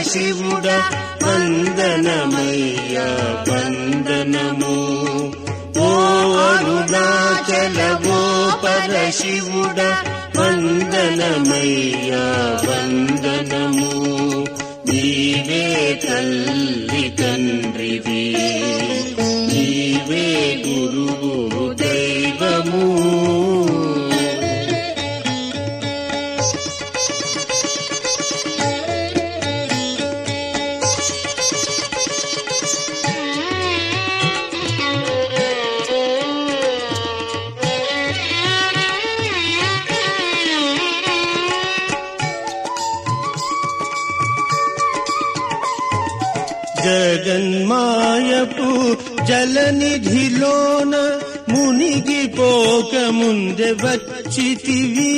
పరశివుడ వందనమయ్యా వందనము ఓ అరుణాచల ఓ పరశివుడ వందనమయ్యా వందనము నీవే తల్లి తండ్రివి నీవే గురువు దైవము జగన్మాయపు జలనిధిలోన మునిగిపోక ముందే వచ్చితివి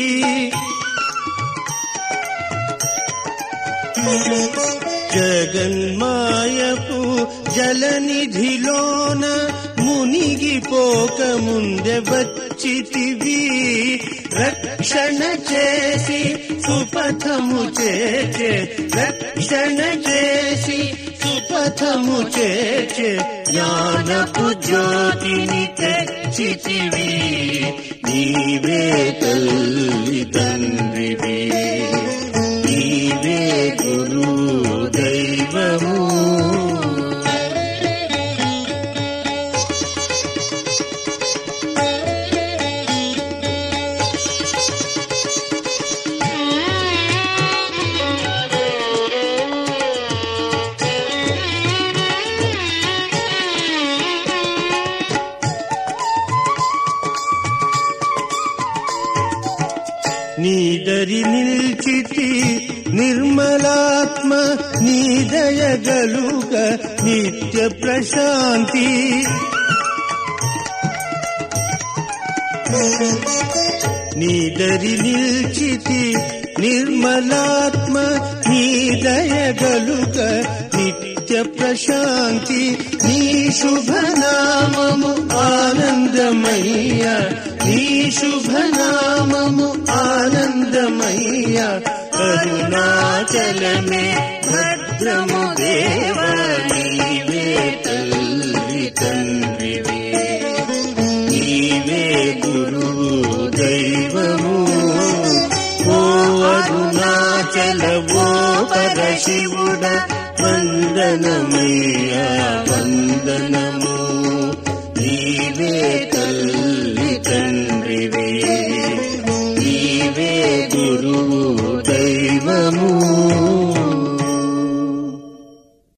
జగన్మాయపు జలనిధిలోన మునిగిపోక ముందే వచ్చితివి రక్షణ చేసి సుపథము చేచే రక్షణ చేసి సుపథము చేచే జ్ఞానపు జ్యోతిని తెచ్చితివి నీవే తల్లి తండ్రివి నీవే గురు దైవము నీదరి నిల్చితి నిర్మలాత్మ నీదయగలుగ నిత్య ప్రశాంతి నీదరి నిల్చితి నిర్మలాత్మ నీదయగలుగ నిత్య ప్రశాంతి నీ శుభనామము ఆనందమయ్య నీ శుభనామము ఆనందమయ్య అరుణాచలమే భద్రము దేవ నీవే తల్లి తండ్రివే నీవే గురువు దైవము ఓ అరుణాచల ఓ పరశివుడ వందనమయ్యా వందనము